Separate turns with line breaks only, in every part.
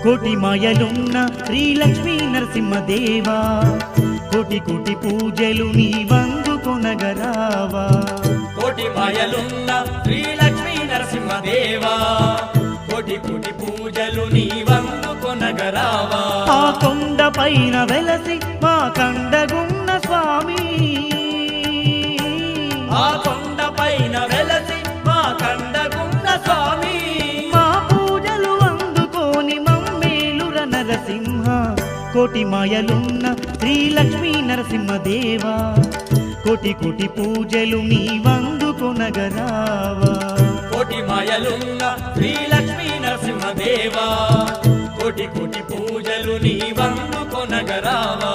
కోటి మాయలున్న శ్రీలక్ష్మీ నరసింహదేవా కోటి కోటి పూజలు నీ వందు కొనగరావా
కోటి మాయలున్న శ్రీలక్ష్మీ నరసింహదేవా కోటి కోటి పూజలు నీ వందు కొనగరావా
ఆ కొండ పైన వెలసి మా కండగున్న స్వామి
ఆ కొండ పైన వెలసి మా కండగున్న స్వామి
మా పూజలు అందుకోని మమ్మేలుర నరసింహ కోటి మాయలున్న శ్రీలక్ష్మీ నరసింహదేవా కోటి కోటి పూజలు నీ వందు కొనగరావా
కోటి మాయలున్న శ్రీలక్ష్మీ నరసింహదేవా కోటి కోటి పూజలు నీ వందు కొనగరావా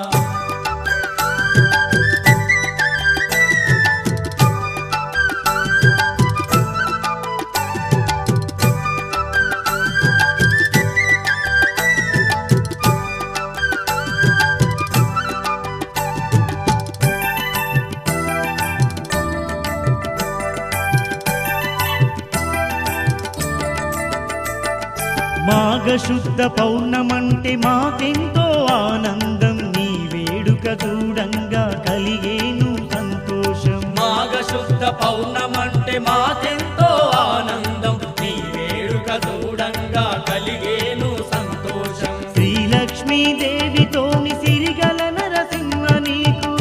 మాఘశుద్ధ పౌర్ణమంటే మాకెంతో ఆనందం నీ వేడుక చూడంగా కలిగేను సంతోషం
మాఘ శుద్ధ పౌర్ణమంటే మాకెంతో ఆనందం నీ వేడుక చూడంగా కలిగేను సంతోషం
శ్రీలక్ష్మీ దేవితోని సిరిగల నరసింహ నీకు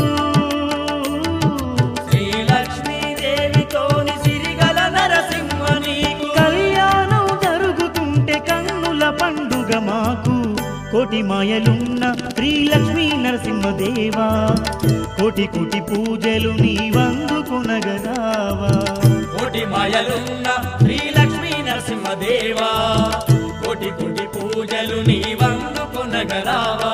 శ్రీలక్ష్మీదేవితోని సిరిగల నరసింహ నీకు
కళ్యాణం జరుగుతుంటే కన్నుల పండుగ మాకు కోటి మాయలున్న శ్రీలక్ష్మీ నరసింహదేవా కోటి కోటి పూజలు నీ వందు కొనగరావా
కోటి మాయలున్న శ్రీలక్ష్మీ నరసింహదేవా కోటి కోటి పూజలు నీ వందు కొనగరావా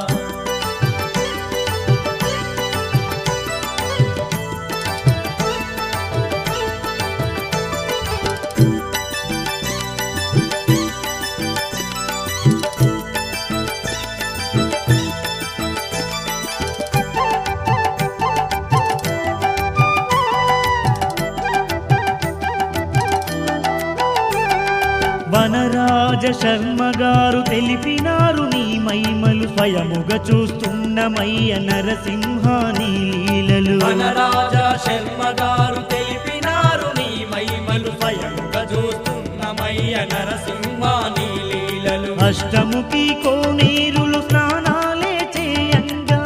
వనరాజ శర్మ గారు తెలిపినారు నీ మహిమలు స్వయముగా చూస్తున్నమయ్య నరసింహ నీ లీలలు
వనరాజ శర్మ గారు తెలిపినారు నీ మహిమలు స్వయంగా చూస్తున్నమయ్య నరసింహ నీ లీలలు
అష్టముఖి కోనేరులు స్నానాలే చేయంగా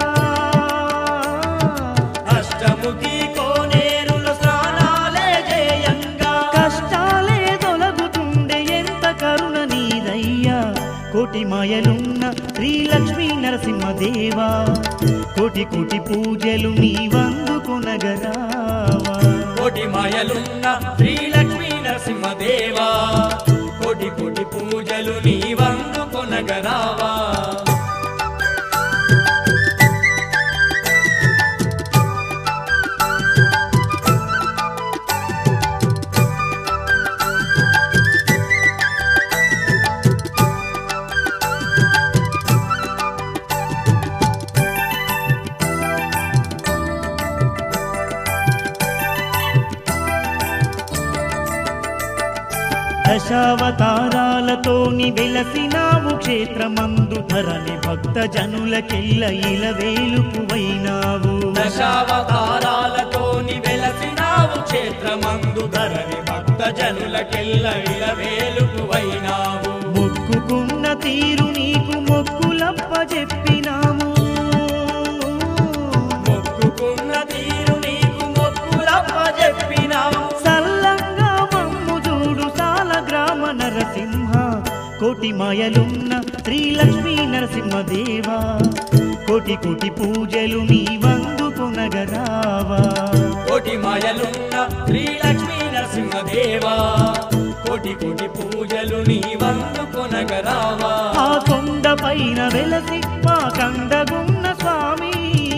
అష్టముఖి కోనేరులు స్నానాలే జయంగా
కష్టాలే తొలగుతుండే ఎంత కరుణ నీదయ్యా కోటి మాయలున్న శ్రీలక్ష్మీ నరసింహదేవా కోటి కోటి పూజలు నీ వందు కొనగరావా
కోటి మాయలున్న శ్రీలక్ష్మీ నరసింహదేవా కోటి కోటి పూజలు నీ వందు కొనగరావా
దశావతారాలతోని వెలసినావు క్షేత్రమందు ధరణి భక్త జనులకెల్ల ఇలవేలుపువైనావు
దశావతారాలతోని వెలసినావు క్షేత్రమందు ధరణి భక్త జనులకెల్ల ఇలవేలుకువైనావు
మొక్కుకున్న తీరు నీకు మొక్కులప్ప చెప్పినాము
మొక్కుకున్న తీరు నీకు మొక్కులప్ప చెప్పినావు
సల్లంగా మమ్ము చూడు సాల గ్రామ నరసింహ కోటి మాయలున్న శ్రీలక్ష్మీ నరసింహదేవా కోటి కోటి పూజలు నీ వందు కొనగరావా
కోటి మాయలున్న శ్రీలక్ష్మీ నరసింహదేవా కోటి కోటి పూజలు నీ వందు కొనగరావా
ఆ కొండ పైన వెలసి మా కండగున్న స్వామి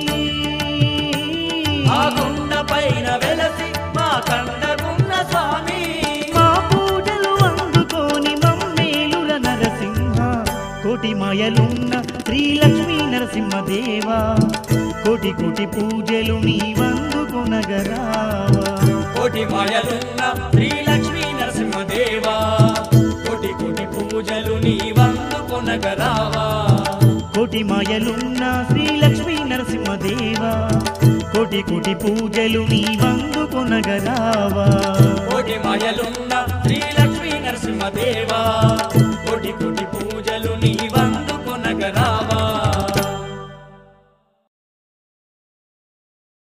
ఆ కొండ పైన వెలసి మా కండగున్న స్వామి
మా పూజలు అందుకోని మమ్మేలుల నరసింహ కోటి మాయలున్న శ్రీలక్ష్మీ నరసింహదేవా కోటి కోటి పూజలు నీ వందు కొనగరావా
కోటి మాయలున్న శ్రీలక్ష్మీ నరసింహదేవా కోటి కోటి పూజలు నీ వందు కొనగరావా
కోటి మాయలున్న శ్రీ లక్ష్మీ నరసింహదేవా కోటి కోటి పూజలు నీ వందు కొనగరావా
కోటి మాయలున్న శ్రీ లక్ష్మీ నరసింహదేవా